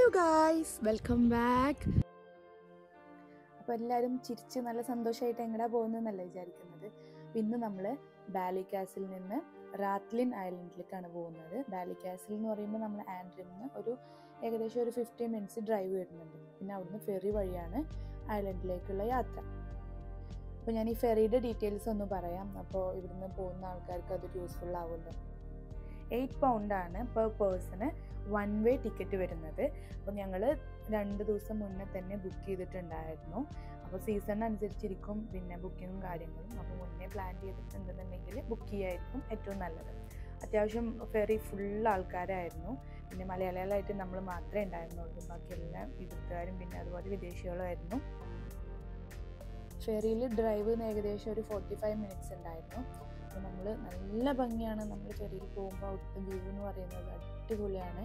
guys welcome back അപ്പോൾ എല്ലാവരും ചിരിച്ച് നല്ല സന്തോഷമായിട്ട് എങ്ങടാ പോകുന്നതെന്നല്ല വിചാരിക്കുന്നത് അപ്പോൾ ഇന്ന് നമ്മൾ ബാലിക്കാസിൽ നിന്ന് റാത്ലിൻ ഐലൻഡിലേക്കാണ് പോകുന്നത് ബാലിക്കാസിൽ എന്ന് പറയുമ്പോൾ നമ്മൾ ആൻഡ്രിൽ നിന്ന് ഒരു ഏകദേശം ഒരു ഫിഫ്റ്റി മിനിറ്റ്സ് ഡ്രൈവ് വരുന്നുണ്ട് പിന്നെ അവിടുന്ന് ഫെറി വഴിയാണ് ഐലൻഡിലേക്കുള്ള യാത്ര അപ്പോൾ ഞാൻ ഈ ഫെറിയുടെ ഡീറ്റെയിൽസ് ഒന്ന് പറയാം അപ്പോൾ ഇവിടുന്ന് പോകുന്ന ആൾക്കാർക്ക് അതൊരു യൂസ്ഫുൾ ആവുമല്ലോ എയ്റ്റ് പൗണ്ടാണ് പെർ പേഴ്സണ് വൺ വേ ടിക്കറ്റ് വരുന്നത് അപ്പോൾ ഞങ്ങൾ രണ്ട് ദിവസം മുന്നേ തന്നെ ബുക്ക് ചെയ്തിട്ടുണ്ടായിരുന്നു അപ്പോൾ സീസൺ അനുസരിച്ചിരിക്കും പിന്നെ ബുക്കിങ്ങും കാര്യങ്ങളും അപ്പോൾ മുന്നേ പ്ലാൻ ചെയ്തിട്ടുണ്ടെന്നുണ്ടെങ്കിൽ ബുക്ക് ചെയ്യായിരിക്കും ഏറ്റവും നല്ലത് അത്യാവശ്യം ഫെറി ഫുൾ ആൾക്കാരായിരുന്നു പിന്നെ മലയാളികളായിട്ട് നമ്മൾ മാത്രമേ ഉണ്ടായിരുന്നുള്ളൂ ബാക്കി എല്ലാ വിദഗ്ധരും പിന്നെ അതുപോലെ വിദേശികളുമായിരുന്നു ഫെറിയിൽ ഡ്രൈവ് ഏകദേശം ഒരു ഫോർട്ടി ഫൈവ് മിനിറ്റ്സ് ഉണ്ടായിരുന്നു അപ്പോൾ നമ്മൾ നല്ല ഭംഗിയാണ് നമ്മൾ ഫെറിയിൽ പോകുമ്പോൾ അവിടുത്തെ വ്യൂ എന്ന് പറയുന്നത് അടിപൊളിയാണ്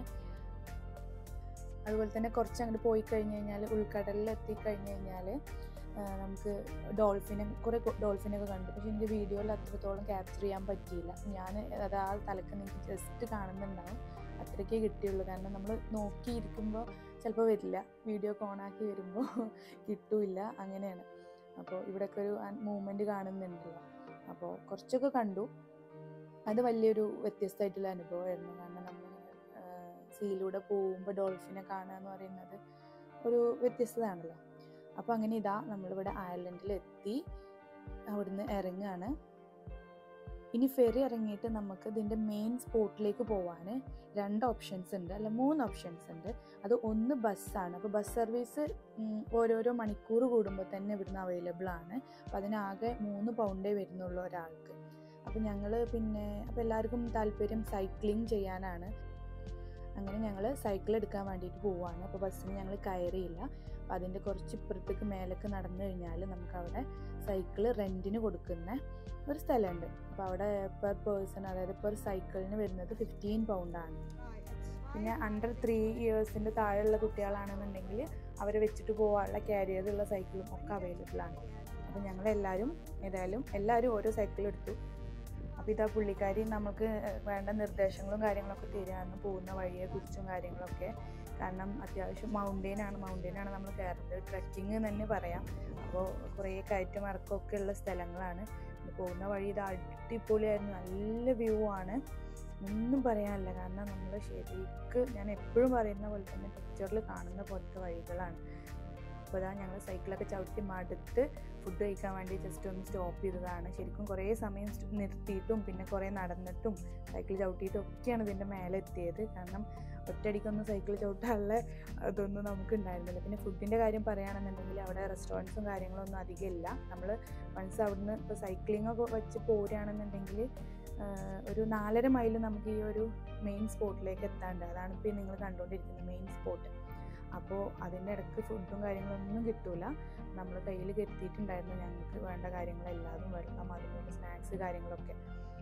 അതുപോലെ തന്നെ കുറച്ച് അങ്ങോട്ട് പോയി കഴിഞ്ഞ് കഴിഞ്ഞാൽ ഉൾക്കടലിൽ എത്തിക്കഴിഞ്ഞ് കഴിഞ്ഞാൽ നമുക്ക് ഡോൾഫിനെ കുറേ ഡോൾഫിനൊക്കെ കണ്ടു പക്ഷെ എനിക്ക് വീഡിയോയിൽ അത്രത്തോളം ക്യാപ്ചർ ചെയ്യാൻ പറ്റിയില്ല ഞാൻ അത് ആ തലക്ക് എനിക്ക് ജസ്റ്റ് കാണുന്നുണ്ടാവും അത്രയ്ക്കേ കിട്ടിയുള്ളൂ കാരണം നമ്മൾ നോക്കിയിരിക്കുമ്പോൾ ചിലപ്പോൾ വരില്ല വീഡിയോ ഒക്കെ ഓണാക്കി വരുമ്പോൾ കിട്ടൂല അങ്ങനെയാണ് അപ്പോൾ ഇവിടെയൊക്കെ ഒരു മൂവ്മെൻറ്റ് കാണുന്നുണ്ടല്ലോ അപ്പോൾ കുറച്ചൊക്കെ കണ്ടു അത് വലിയൊരു വ്യത്യസ്തമായിട്ടുള്ള അനുഭവമായിരുന്നു കാരണം നമ്മൾ സീയിലൂടെ പോകുമ്പോൾ ഡോൾഫിനെ കാണുക എന്ന് പറയുന്നത് ഒരു വ്യത്യസ്തതാണല്ലോ അപ്പോൾ അങ്ങനെ ഇതാ നമ്മളിവിടെ ഐലൻഡിൽ എത്തി അവിടുന്ന് ഇറങ്ങുകയാണ് ഇനി ഫെറി ഇറങ്ങിയിട്ട് നമുക്ക് ഇതിൻ്റെ മെയിൻ സ്പോട്ടിലേക്ക് പോകാൻ രണ്ട് ഓപ്ഷൻസ് ഉണ്ട് അല്ല മൂന്ന് ഓപ്ഷൻസ് ഉണ്ട് അത് ഒന്ന് ബസ്സാണ് അപ്പോൾ ബസ് സർവീസ് ഓരോരോ മണിക്കൂർ കൂടുമ്പോൾ തന്നെ ഇവിടുന്ന് അവൈലബിൾ ആണ് അപ്പോൾ അതിനാകെ മൂന്ന് പൗണ്ടേ വരുന്നുള്ളൂ ഒരാൾക്ക് അപ്പോൾ ഞങ്ങൾ പിന്നെ അപ്പോൾ എല്ലാവർക്കും താല്പര്യം സൈക്ലിംഗ് ചെയ്യാനാണ് അങ്ങനെ ഞങ്ങൾ സൈക്കിൾ എടുക്കാൻ വേണ്ടിയിട്ട് പോവുകയാണ് അപ്പോൾ ബസ്സിന് ഞങ്ങൾ കയറിയില്ല അപ്പോൾ അതിൻ്റെ കുറച്ച് ഇപ്പുറത്തേക്ക് മേലേക്ക് നടന്നു കഴിഞ്ഞാൽ നമുക്ക് അവിടെ സൈക്കിൾ റെൻറ്റിന് കൊടുക്കുന്ന ഒരു സ്ഥലമുണ്ട് അപ്പോൾ അവിടെ പെർ പേഴ്സൺ അതായത് പെർ സൈക്കിളിന് വരുന്നത് ഫിഫ്റ്റീൻ പൗണ്ടാണ് പിന്നെ അണ്ടർ ത്രീ ഇയേഴ്സിൻ്റെ താഴെയുള്ള കുട്ടികളാണെന്നുണ്ടെങ്കിൽ അവരെ വെച്ചിട്ട് പോകാനുള്ള ക്യാരിയറുള്ള സൈക്കിളും ഒക്കെ അവൈലബിൾ ആണ് അപ്പോൾ ഞങ്ങളെല്ലാവരും ഏതായാലും എല്ലാവരും ഓരോ സൈക്കിൾ എടുത്തു അപ്പോൾ ഇതാ പുള്ളിക്കാരി നമുക്ക് വേണ്ട നിർദ്ദേശങ്ങളും കാര്യങ്ങളൊക്കെ തരാമെന്ന് പോകുന്ന വഴിയെക്കുറിച്ചും കാര്യങ്ങളൊക്കെ കാരണം അത്യാവശ്യം മൗണ്ടെയിനാണ് മൗണ്ടെയിനാണ് നമ്മൾ കയറുന്നത് ട്രക്കിംഗ് തന്നെ പറയാം അപ്പോൾ കുറേ കയറ്റം ഇറക്കമൊക്കെ ഉള്ള സ്ഥലങ്ങളാണ് പോകുന്ന വഴി ഇത് അടിപൊളിയായിരുന്നു നല്ല വ്യൂ ആണ് ഒന്നും പറയാനില്ല കാരണം നമ്മൾ ശരിക്ക് ഞാൻ എപ്പോഴും പറയുന്ന പോലെ തന്നെ പിക്ചറിൽ കാണുന്ന പോലത്തെ വഴികളാണ് അപ്പോൾ അതാ ഞങ്ങൾ സൈക്കിളൊക്കെ ചവിട്ടി മടുത്ത് ഫുഡ് കഴിക്കാൻ വേണ്ടി ജസ്റ്റ് ഒന്ന് സ്റ്റോപ്പ് ചെയ്തതാണ് ശരിക്കും കുറേ സമയം നിർത്തിയിട്ടും പിന്നെ കുറേ നടന്നിട്ടും സൈക്കിൾ ചവിട്ടിയിട്ടും ഒക്കെയാണ് ഇതിൻ്റെ മേലെ എത്തിയത് കാരണം ഒറ്റയടിക്കൊന്നും സൈക്കിൾ ചവിട്ടാനുള്ള അതൊന്നും നമുക്ക് ഉണ്ടായിരുന്നില്ല പിന്നെ ഫുഡിൻ്റെ കാര്യം പറയുകയാണെന്നുണ്ടെങ്കിൽ അവിടെ റെസ്റ്റോറൻറ്റ്സും കാര്യങ്ങളൊന്നും അധികം ഇല്ല നമ്മൾ വൺസ് അവിടുന്ന് ഇപ്പോൾ സൈക്ലിംഗ് ഒക്കെ വെച്ച് പോരുകയാണെന്നുണ്ടെങ്കിൽ ഒരു നാലര മൈൽ നമുക്ക് ഈ ഒരു മെയിൻ സ്പോട്ടിലേക്ക് എത്താണ്ട് അതാണ് ഇപ്പോൾ നിങ്ങൾ കണ്ടുകൊണ്ടിരിക്കുന്നത് മെയിൻ സ്പോട്ട് അപ്പോൾ അതിൻ്റെ ഇടയ്ക്ക് ഫുഡും കാര്യങ്ങളൊന്നും കിട്ടൂല നമ്മൾ കയ്യിൽ കരുത്തിയിട്ടുണ്ടായിരുന്നു ഞങ്ങൾക്ക് വേണ്ട കാര്യങ്ങളെല്ലാതും വെള്ളം അതുപോലെ സ്നാക്സ് കാര്യങ്ങളൊക്കെ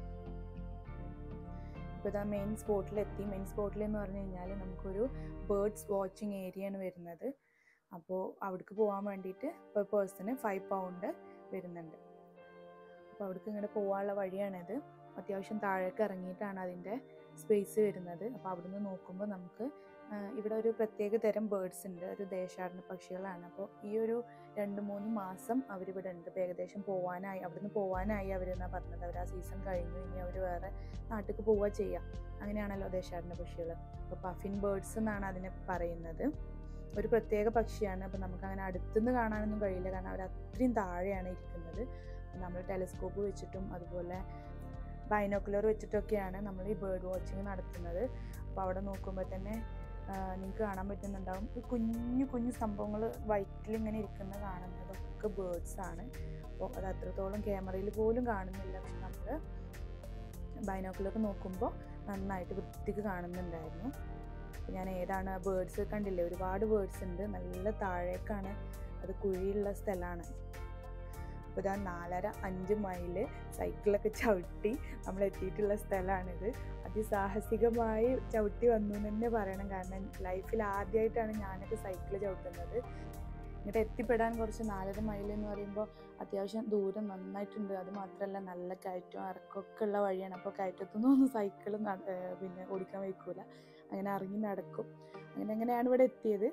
ഇപ്പോൾ ഇതാ മെയിൻ സ്പോട്ടിലെത്തി മെയിൻ സ്പോട്ടിൽ എന്ന് പറഞ്ഞു കഴിഞ്ഞാൽ നമുക്കൊരു ബേർഡ്സ് വാച്ചിങ് ഏരിയയാണ് വരുന്നത് അപ്പോൾ അവിടേക്ക് പോകാൻ വേണ്ടിയിട്ട് പെർ പേഴ്സണ് ഫൈവ് പൗണ്ട് വരുന്നുണ്ട് അപ്പോൾ അവിടേക്ക് ഇങ്ങോട്ട് പോകാനുള്ള വഴിയാണിത് അത്യാവശ്യം താഴേക്ക് ഇറങ്ങിയിട്ടാണ് അതിൻ്റെ സ്പേസ് വരുന്നത് അപ്പോൾ അവിടുന്ന് നോക്കുമ്പോൾ നമുക്ക് ഇവിടെ ഒരു പ്രത്യേക തരം ബേർഡ്സ് ഉണ്ട് ഒരു ദേശാടന പക്ഷികളാണ് അപ്പോൾ ഈ ഒരു രണ്ട് മൂന്ന് മാസം അവരിവിടെ ഉണ്ട് ഇപ്പോൾ ഏകദേശം പോകാനായി അവിടുന്ന് പോകാനായി അവരെന്നാണ് പറഞ്ഞത് അവർ ആ സീസൺ കഴിഞ്ഞു ഇനി അവർ വേറെ നാട്ടിലേക്ക് പോവുക ചെയ്യാം അങ്ങനെയാണല്ലോ ദേശാടന പക്ഷികൾ അപ്പോൾ പഫിൻ ബേർഡ്സ് എന്നാണ് അതിനെ പറയുന്നത് ഒരു പ്രത്യേക പക്ഷിയാണ് അപ്പോൾ നമുക്ക് അങ്ങനെ അടുത്തുനിന്ന് കാണാനൊന്നും കഴിയില്ല കാരണം അവർ അത്രയും താഴെയാണ് ഇരിക്കുന്നത് നമ്മൾ ടെലിസ്കോപ്പ് വെച്ചിട്ടും അതുപോലെ ബൈനോക്കുലർ വെച്ചിട്ടൊക്കെയാണ് നമ്മൾ ഈ ബേർഡ് വാച്ചിങ് നടത്തുന്നത് അപ്പോൾ അവിടെ നോക്കുമ്പോൾ തന്നെ നിങ്ങൾക്ക് കാണാൻ പറ്റുന്നുണ്ടാവും ഈ കുഞ്ഞു കുഞ്ഞു സംഭവങ്ങൾ വൈറ്റിൽ ഇങ്ങനെ ഇരിക്കുന്ന കാണുന്നതൊക്കെ ബേർഡ്സ് ആണ് അപ്പോൾ അത് അത്രത്തോളം ക്യാമറയിൽ പോലും കാണുന്നില്ല പക്ഷെ നമ്മൾ ബൈനോക്കുലർ നോക്കുമ്പോൾ നന്നായിട്ട് വൃത്തിക്ക് കാണുന്നുണ്ടായിരുന്നു ഞാൻ ഏതാണ് ബേർഡ്സ് കണ്ടില്ലേ ഒരുപാട് ബേർഡ്സ് ഉണ്ട് നല്ല താഴേക്കാണ് അത് കുഴിയുള്ള സ്ഥലമാണ് അപ്പോൾ ഇതാ നാലര അഞ്ച് മൈല് സൈക്കിളൊക്കെ ചവിട്ടി നമ്മൾ എത്തിയിട്ടുള്ള സ്ഥലമാണിത് അതിസാഹസികമായി ചവിട്ടി വന്നു എന്ന് തന്നെ പറയണം കാരണം ലൈഫിൽ ആദ്യമായിട്ടാണ് ഞാനൊക്കെ സൈക്കിൾ ചവിട്ടുന്നത് ഇങ്ങോട്ട് എത്തിപ്പെടാൻ കുറച്ച് നാലര മൈൽ എന്ന് പറയുമ്പോൾ അത്യാവശ്യം ദൂരം നന്നായിട്ടുണ്ട് അത് മാത്രമല്ല നല്ല കയറ്റവും ഇറക്കമൊക്കെ ഉള്ള വഴിയാണ് അപ്പോൾ കയറ്റത്തുനിന്നൊന്നും സൈക്കിൾ പിന്നെ ഓടിക്കാൻ വയ്ക്കൂല അങ്ങനെ ഇറങ്ങി നടക്കും അങ്ങനെ അങ്ങനെയാണ് ഇവിടെ എത്തിയത്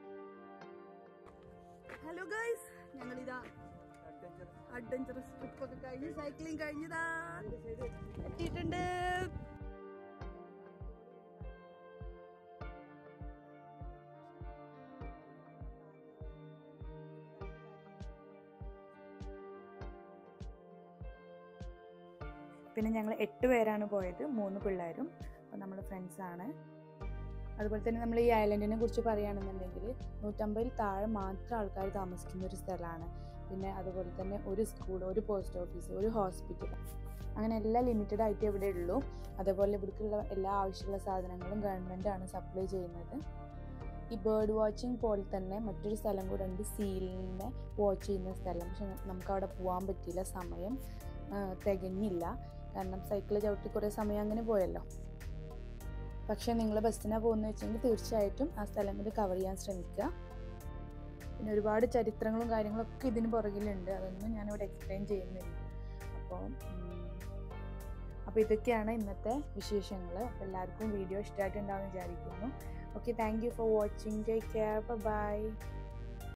ഹലോ ഗൈസ് ഞങ്ങളിതാ അഡ്വഞ്ചറസ് ട്രിപ്പ് ഒക്കെ കഴിഞ്ഞ് സൈക്ലിംഗ് കഴിഞ്ഞതാ എത്തിയിട്ടുണ്ട് പിന്നെ ഞങ്ങൾ എട്ട് പേരാണ് പോയത് മൂന്ന് പിള്ളേരും അപ്പോൾ നമ്മൾ ഫ്രണ്ട്സാണ് അതുപോലെ തന്നെ നമ്മൾ ഈ ഐലൻഡിനെ കുറിച്ച് പറയുകയാണെന്നുണ്ടെങ്കിൽ നൂറ്റമ്പതിൽ താഴെ മാത്രം ആൾക്കാർ താമസിക്കുന്ന ഒരു സ്ഥലമാണ് പിന്നെ അതുപോലെ തന്നെ ഒരു സ്കൂൾ ഒരു പോസ്റ്റ് ഓഫീസ് ഒരു ഹോസ്പിറ്റൽ അങ്ങനെ എല്ലാം ലിമിറ്റഡ് ആയിട്ട് ഇവിടെ ഉള്ളൂ അതേപോലെ ഇവിടേക്കുള്ള എല്ലാ ആവശ്യമുള്ള സാധനങ്ങളും ഗവൺമെൻറ്റാണ് സപ്ലൈ ചെയ്യുന്നത് ഈ ബേർഡ് വാച്ചിങ് പോലെ തന്നെ മറ്റൊരു സ്ഥലം കൂടെ ഉണ്ട് സീലിനെ വാച്ച് ചെയ്യുന്ന സ്ഥലം പക്ഷെ നമുക്ക് അവിടെ പോകാൻ പറ്റിയില്ല സമയം ആ, തികഞ്ഞില്ല കാരണം സൈക്കിൾ ചവിട്ടി കുറേ സമയം അങ്ങനെ പോയല്ലോ പക്ഷേ നിങ്ങൾ ബസ്സിനാണ് പോകുന്നത് വെച്ചെങ്കിൽ തീർച്ചയായിട്ടും ആ സ്ഥലം കൂടി കവർ ചെയ്യാൻ ശ്രമിക്കുക പിന്നെ ഒരുപാട് ചരിത്രങ്ങളും കാര്യങ്ങളൊക്കെ ഇതിന് പുറകിലുണ്ട് അതൊന്നും ഞാനിവിടെ എക്സ്പ്ലെയിൻ ചെയ്യുന്നില്ല അപ്പോൾ അപ്പോൾ ഇതൊക്കെയാണ് ഇന്നത്തെ വിശേഷങ്ങൾ അപ്പോൾ എല്ലാവർക്കും വീഡിയോ ഇഷ്ടമായിട്ടുണ്ടാവും വിചാരിക്കുന്നു okay thank you for watching take care by